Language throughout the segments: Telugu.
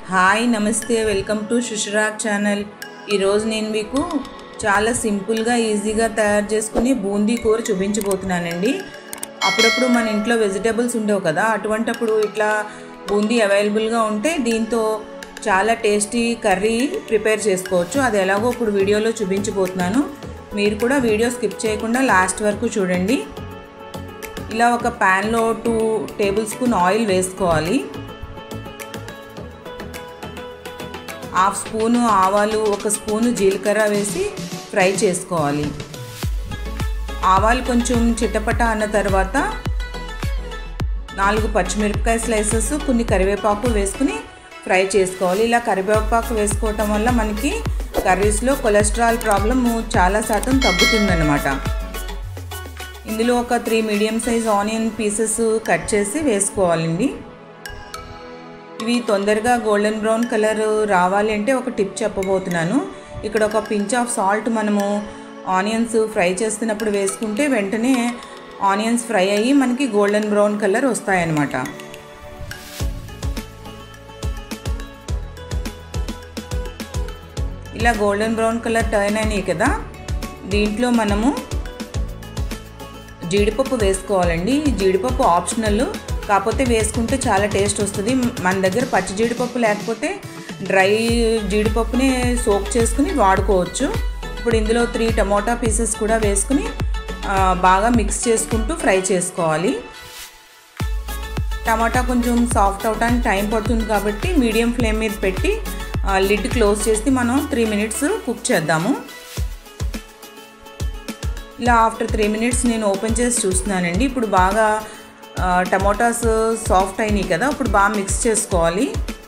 హాయ్ నమస్తే వెల్కమ్ టు శుశ్రాక్ ఛానల్ ఈరోజు నేను మీకు చాలా సింపుల్గా ఈజీగా తయారు చేసుకుని బూందీ కూర చూపించబోతున్నానండి అప్పుడప్పుడు మన ఇంట్లో వెజిటేబుల్స్ ఉండవు కదా అటువంటప్పుడు ఇట్లా బూందీ అవైలబుల్గా ఉంటే దీంతో చాలా టేస్టీ కర్రీ ప్రిపేర్ చేసుకోవచ్చు అది ఎలాగో ఇప్పుడు వీడియోలో చూపించబోతున్నాను మీరు కూడా వీడియో స్కిప్ చేయకుండా లాస్ట్ వరకు చూడండి ఇలా ఒక ప్యాన్లో టూ టేబుల్ స్పూన్ ఆయిల్ వేసుకోవాలి హాఫ్ స్పూను ఆవాలు ఒక స్పూను జీలకర్ర వేసి ఫ్రై చేసుకోవాలి ఆవాలు కొంచెం చిట్టపట అన్న తర్వాత నాలుగు పచ్చిమిరపకాయ స్లైసెస్ కొన్ని కరివేపాకు వేసుకుని ఫ్రై చేసుకోవాలి ఇలా కరివేపాకు వేసుకోవటం వల్ల మనకి కర్రీస్లో కొలెస్ట్రాల్ ప్రాబ్లమ్ చాలా శాతం తగ్గుతుందన్నమాట ఇందులో ఒక three medium size onion pieces cut చేసి వేసుకోవాలండి ఇవి తొందరగా గోల్డెన్ బ్రౌన్ కలర్ రావాలి అంటే ఒక టిప్ చెప్పబోతున్నాను ఇక్కడ ఒక పించ్ ఆఫ్ సాల్ట్ మనము ఆనియన్స్ ఫ్రై చేస్తున్నప్పుడు వేసుకుంటే వెంటనే ఆనియన్స్ ఫ్రై అయ్యి మనకి గోల్డెన్ బ్రౌన్ కలర్ వస్తాయన్నమాట ఇలా గోల్డెన్ బ్రౌన్ కలర్ టర్న్ అయినాయి కదా దీంట్లో మనము జీడిపప్పు వేసుకోవాలండి జీడిపప్పు ఆప్షనల్ కాకపోతే వేసుకుంటే చాలా టేస్ట్ వస్తుంది మన దగ్గర పచ్చి జీడిపప్పు లేకపోతే డ్రై జీడిపప్పుని సోక్ చేసుకుని వాడుకోవచ్చు ఇప్పుడు ఇందులో త్రీ టమోటా పీసెస్ కూడా వేసుకుని బాగా మిక్స్ చేసుకుంటూ ఫ్రై చేసుకోవాలి టమాటా కొంచెం సాఫ్ట్ అవడానికి టైం పడుతుంది కాబట్టి మీడియం ఫ్లేమ్ మీద పెట్టి లిడ్ క్లోజ్ చేసి మనం త్రీ మినిట్స్ కుక్ చేద్దాము ఇలా ఆఫ్టర్ త్రీ మినిట్స్ నేను ఓపెన్ చేసి చూస్తున్నానండి ఇప్పుడు బాగా టమోటాస్ సాఫ్ట్ అయినాయి కదా ఇప్పుడు బాగా మిక్స్ చేసుకోవాలి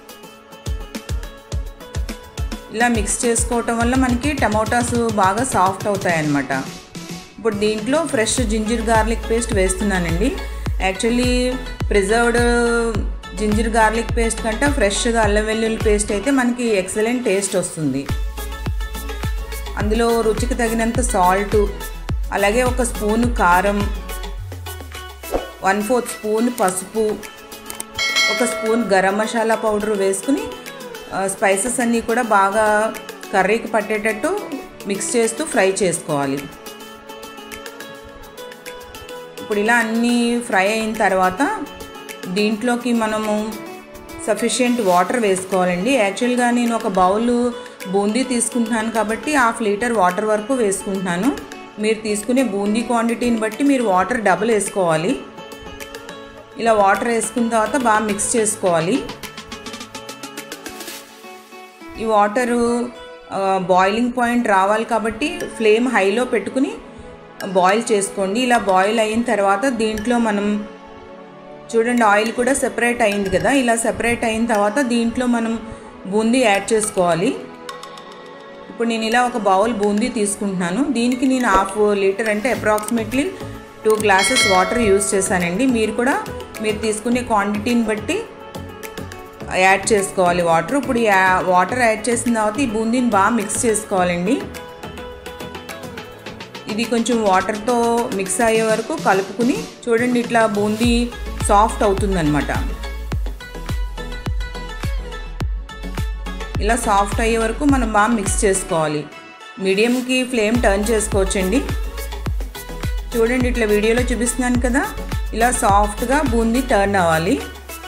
ఇలా మిక్స్ చేసుకోవటం వల్ల మనకి టమోటాస్ బాగా సాఫ్ట్ అవుతాయి అన్నమాట ఇప్పుడు దీంట్లో ఫ్రెష్ జింజర్ గార్లిక్ పేస్ట్ వేస్తున్నానండి actually preserved ginger garlic paste కంటే ఫ్రెష్గా అల్లం వెల్లుల్లి పేస్ట్ అయితే మనకి ఎక్సలెంట్ టేస్ట్ వస్తుంది అందులో రుచికి తగినంత సాల్ట్ అలాగే ఒక స్పూన్ కారం వన్ ఫోర్త్ స్పూన్ పసుపు ఒక స్పూన్ గరం మసాలా పౌడర్ వేసుకుని స్పైసెస్ అన్నీ కూడా బాగా కర్రీకి పట్టేటట్టు మిక్స్ చేస్తూ ఫ్రై చేసుకోవాలి ఇప్పుడు ఇలా అన్నీ ఫ్రై అయిన తర్వాత దీంట్లోకి మనము సఫిషియెంట్ వాటర్ వేసుకోవాలండి యాక్చువల్గా నేను ఒక బౌల్ బూందీ తీసుకుంటున్నాను కాబట్టి హాఫ్ లీటర్ వాటర్ వరకు వేసుకుంటున్నాను మీరు తీసుకునే బూందీ క్వాంటిటీని బట్టి మీరు వాటర్ డబుల్ వేసుకోవాలి ఇలా వాటర్ వేసుకున్న తర్వాత బాగా మిక్స్ చేసుకోవాలి ఈ వాటరు బాయిలింగ్ పాయింట్ రావాలి కాబట్టి ఫ్లేమ్ హైలో పెట్టుకుని బాయిల్ చేసుకోండి ఇలా బాయిల్ అయిన తర్వాత దీంట్లో మనం చూడండి ఆయిల్ కూడా సెపరేట్ అయింది కదా ఇలా సెపరేట్ అయిన తర్వాత దీంట్లో మనం బూందీ యాడ్ చేసుకోవాలి ఇప్పుడు నేను ఇలా ఒక బౌల్ బూందీ తీసుకుంటున్నాను దీనికి నేను హాఫ్ లీటర్ అంటే approximately two glasses water use చేశానండి మీరు కూడా మీరు తీసుకునే క్వాంటిటీని బట్టి యాడ్ చేసుకోవాలి వాటర్ ఇప్పుడు వాటర్ యాడ్ చేసిన తర్వాత ఈ బూందీని బాగా మిక్స్ చేసుకోవాలండి ఇది కొంచెం వాటర్తో మిక్స్ అయ్యే వరకు కలుపుకుని చూడండి ఇట్లా బూందీ సాఫ్ట్ అవుతుందన్నమాట ఇలా సాఫ్ట్ అయ్యే వరకు మనం బాగా మిక్స్ చేసుకోవాలి మీడియంకి ఫ్లేమ్ టర్న్ చేసుకోవచ్చండి చూడండి ఇట్లా వీడియోలో చూపిస్తున్నాను కదా ఇలా సాఫ్ట్గా బూందీ టర్న్ అవ్వాలి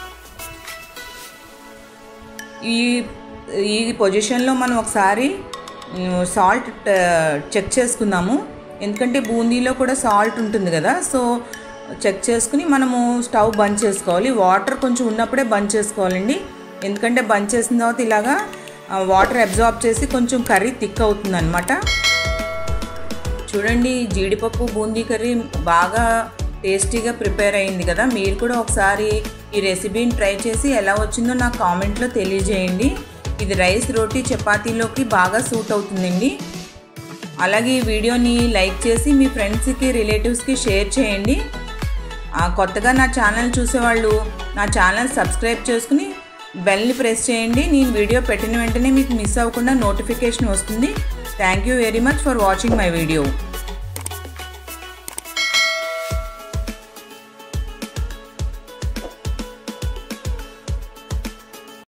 ఈ ఈ పొజిషన్లో మనం ఒకసారి సాల్ట్ చెక్ చేసుకుందాము ఎందుకంటే బూందీలో కూడా సాల్ట్ ఉంటుంది కదా సో చెక్ చేసుకుని మనము స్టవ్ బంద్ చేసుకోవాలి వాటర్ కొంచెం ఉన్నప్పుడే బంద్ చేసుకోవాలండి ఎందుకంటే బంద్ చేసిన తర్వాత ఇలాగా వాటర్ అబ్జార్బ్ చేసి కొంచెం కర్రీ థిక్ అవుతుంది అనమాట చూడండి జీడిపప్పు బూందీ కర్రీ బాగా టేస్టీగా ప్రిపేర్ అయింది కదా మీరు కూడా ఒకసారి ఈ రెసిపీని ట్రై చేసి ఎలా వచ్చిందో నాకు కామెంట్లో తెలియజేయండి ఇది రైస్ రోటీ చపాతీలోకి బాగా సూట్ అవుతుందండి అలాగే ఈ వీడియోని లైక్ చేసి మీ ఫ్రెండ్స్కి రిలేటివ్స్కి షేర్ చేయండి కొత్తగా నా ఛానల్ చూసేవాళ్ళు నా ఛానల్ సబ్స్క్రైబ్ చేసుకుని బెల్ని ప్రెస్ చేయండి నేను వీడియో పెట్టిన వెంటనే మీకు మిస్ అవ్వకుండా నోటిఫికేషన్ వస్తుంది thank you very much for watching my video